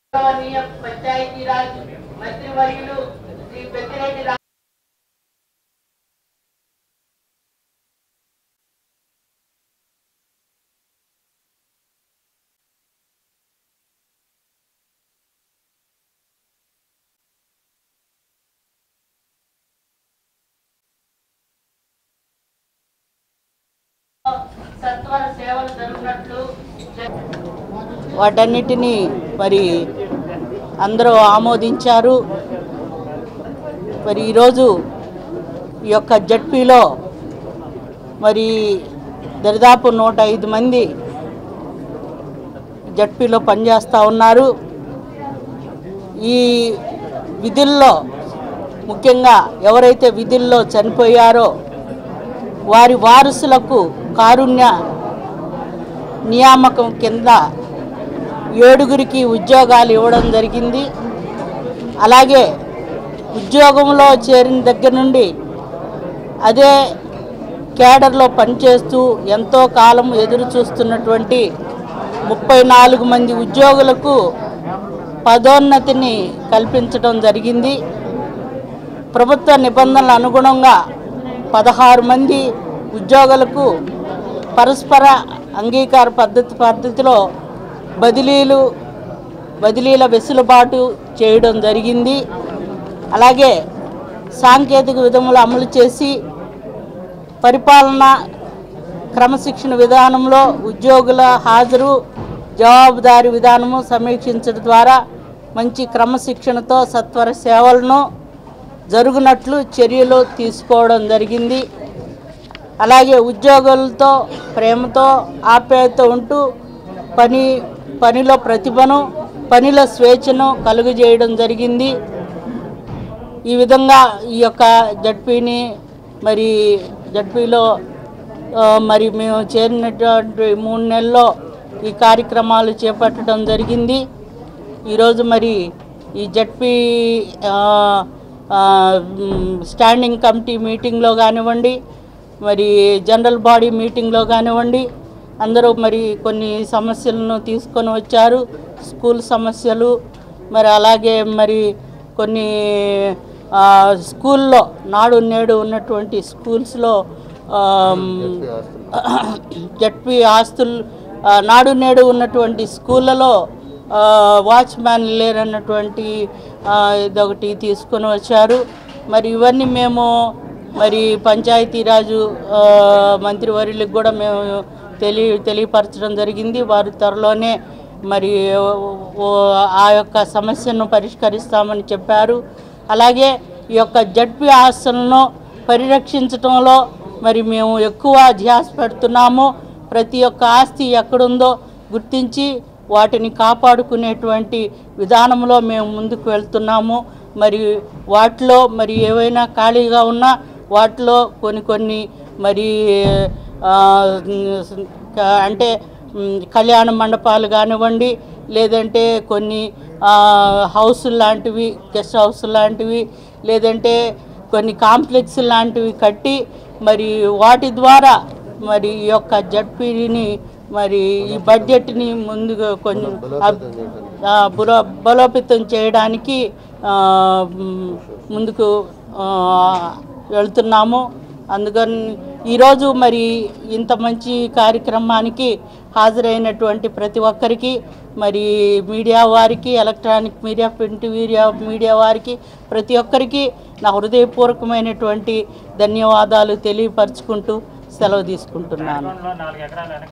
గౌరవనీయ పంచాయతీరాజ్ మంత్రివర్యులు శ్రీ పెద్దిరెడ్డి రా- సత్వర సేవలు జరుగునట్లు వాటన్నిటినీ మరి అందరూ ఆమోదించారు మరి ఈరోజు ఈ యొక్క జడ్పీలో మరి దరిదాపు నూట ఐదు మంది జడ్పీలో పనిచేస్తూ ఉన్నారు ఈ విధుల్లో ముఖ్యంగా ఎవరైతే విధుల్లో చనిపోయారో వారి వారసులకు కారుణ్య నియామకం కింద ఏడుగురికి ఉద్యోగాలు ఇవ్వడం జరిగింది అలాగే ఉద్యోగంలో చేరిన దగ్గర నుండి అదే కేడర్లో పనిచేస్తూ ఎంతో కాలం ఎదురు చూస్తున్నటువంటి ముప్పై నాలుగు మంది ఉద్యోగులకు పదోన్నతిని కల్పించడం జరిగింది ప్రభుత్వ నిబంధనల అనుగుణంగా పదహారు మంది ఉద్యోగులకు పరస్పర అంగీకార పద్ధతి పద్ధతిలో బదిలీలు బదిలీల వెసులుబాటు చేయడం జరిగింది అలాగే సాంకేతిక విధములు అమలు చేసి పరిపాలన క్రమశిక్షణ విధానంలో ఉద్యోగుల హాజరు జవాబుదారీ విధానము సమీక్షించడం ద్వారా మంచి క్రమశిక్షణతో సత్వర సేవలను జరుగునట్లు చర్యలు తీసుకోవడం జరిగింది అలాగే ఉద్యోగులతో ప్రేమతో ఆప్యాయత ఉంటూ పని పనిలో ప్రతిభను పనిలో స్వేచ్ఛను కలుగజేయడం జరిగింది ఈ విధంగా ఈ యొక్క జడ్పీని మరి జడ్పీలో ఆ, మరి మేము చేరినటువంటి మూడు నెలల్లో ఈ కార్యక్రమాలు చేపట్టడం జరిగింది ఈరోజు మరి ఈ జడ్పీ ఆ, ఆ, మ్, స్టాండింగ్ కమిటీ మీటింగ్లో కానివ్వండి మరి జనరల్ బాడీ మీటింగ్లో కానివ్వండి అందరూ మరి కొన్ని సమస్యలను తీసుకొని వచ్చారు స్కూల్ సమస్యలు మరి అలాగే మరి కొన్ని ఆ, స్కూల్లో నాడు నేడు ఉన్నటువంటి స్కూల్స్లో ఆమ్, జడ్పీ ఆస్తులు ఆ, నాడు నేడు ఉన్నటువంటి స్కూళ్ళలో ఆ, వాచ్మ్యాన్ లేరన్నటువంటి ఆ, ఇదొకటి తీసుకొని వచ్చారు మరి ఇవన్నీ మేము మరి పంచాయతీరాజు ఆ, మంత్రివర్యులకు కూడా మేము తెలియ తెలియపరచడం జరిగింది వారు త్వరలోనే మరి ఓ- ఓ- ఆ యొక్క సమస్యను పరిష్కరిస్తామని చెప్పారు అలాగే ఈ యొక్క జడ్పీ ఆస్తులను పరిరక్షించడంలో మరి మేము ఎక్కువ ధ్యాస పెడుతున్నాము ప్రతి ఒక్క ఆస్తి ఎక్కడుందో గుర్తించి వాటిని కాపాడుకునేటువంటి విధానంలో మేము ముందుకు వెళ్తున్నాము మరి వాటిలో మరి ఏవైనా ఖాళీగా ఉన్నా వాటిలో కొన్ని కొన్ని మరి ఆ, క- అంటే మ్, కళ్యాణ మండపాలు కానివ్వండి లేదంటే కొన్ని ఆ, హౌసులు లాంటివి గెస్ట్ హౌస్ లాంటివి లేదంటే కొన్ని కాంప్లెక్స్ లాంటివి కట్టి మరి వాటి ద్వారా మరి ఈ యొక్క జడ్పీని మరి ఈ బడ్జెట్ని ముందుగా కొంచెం అబ్- ఆ, బులో బలోపేతం చేయడానికి ఆ, మ్, ముందుకు ఆ, వెళ్తున్నాము అందుకని ఈరోజు మరి ఇంత మంచి కార్యక్రమానికి హాజరైనటువంటి ప్రతి ఒక్కరికి మరి మీడియా వారికి electronic media print media media వారికి ప్రతి ఒక్కరికి నా హృదయపూర్వకమైనటువంటి ధన్యవాదాలు తెలియపరుచుకుంటూ సెలవు తీసుకుంటున్నాను